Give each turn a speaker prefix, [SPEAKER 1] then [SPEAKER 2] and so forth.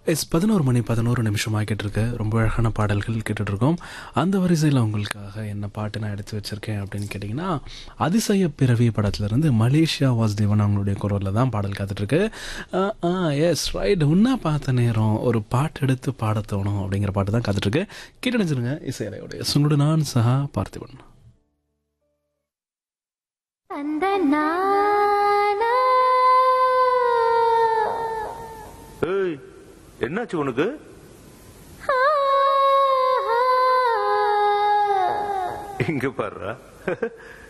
[SPEAKER 1] S பதினோரு மணி பதினோரு நிமிஷம் ஆகிட்டு இருக்கு ரொம்ப அழகான பாடல்கள் கேட்டுட்டு இருக்கோம் அந்த வரிசையில் உங்களுக்காக என்ன பாட்டு நான் எடுத்து வச்சிருக்கேன் அப்படின்னு கேட்டிங்கன்னா அதிசய பிறவி படத்துலேருந்து மலேசியா வாசுதேவன் அவங்களுடைய குரலில் தான் பாடல் காத்துட்ருக்கு எஸ் ரைட் உன்னா பார்த்த நேரம் ஒரு பாட்டு எடுத்து பாட தோணும் அப்படிங்கிற பாட்டு தான் காத்துட்ருக்கு கேட்டு நினைச்சிருங்க இசையலையோட எஸ் உங்களோட நான் சஹா பார்த்திபன்
[SPEAKER 2] அந்த நானா
[SPEAKER 3] ஏய் என்னாச்சு உனக்கு
[SPEAKER 2] ஆ, ஆ,
[SPEAKER 3] இங்க பாருடா